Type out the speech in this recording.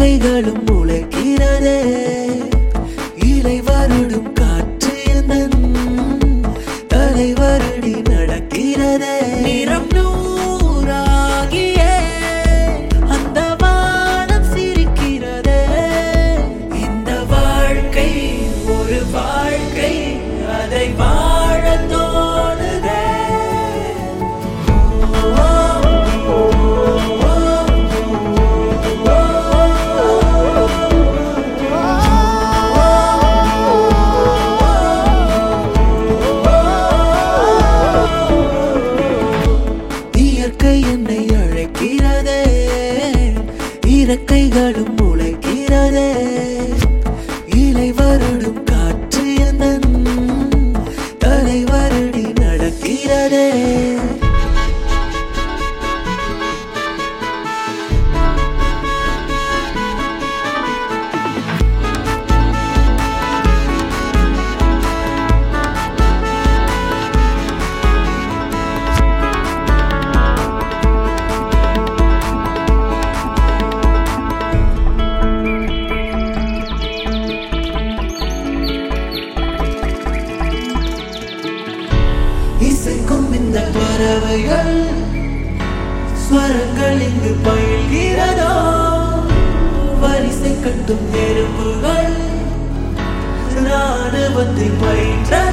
இறக்கைகளும் முளைக்கிறதே இலை வருடும் காற்று எந்தன் தலை வருடி நடக்கிறதே நிறம் நூறாகியே அந்த வானம் சிரிக்கிறதே இந்த வாழ்க்கை ஒரு வாழ்க்கை அதை வாழ தோணுதே இயற்கை என்னை அழைக்கிறதே இறக்கைகளும் முளைக்கிறதே இலை வருடும் காற்று எந்தன் தலை வருடி நடக்கிறதே இசைக்கும் இந்த பறவைகள் ஸ்வரங்கள் இங்கு பயில்கிறதோ வரிசை கட்டும் நெருப்புகள் ராணுவத்தை பயின்ற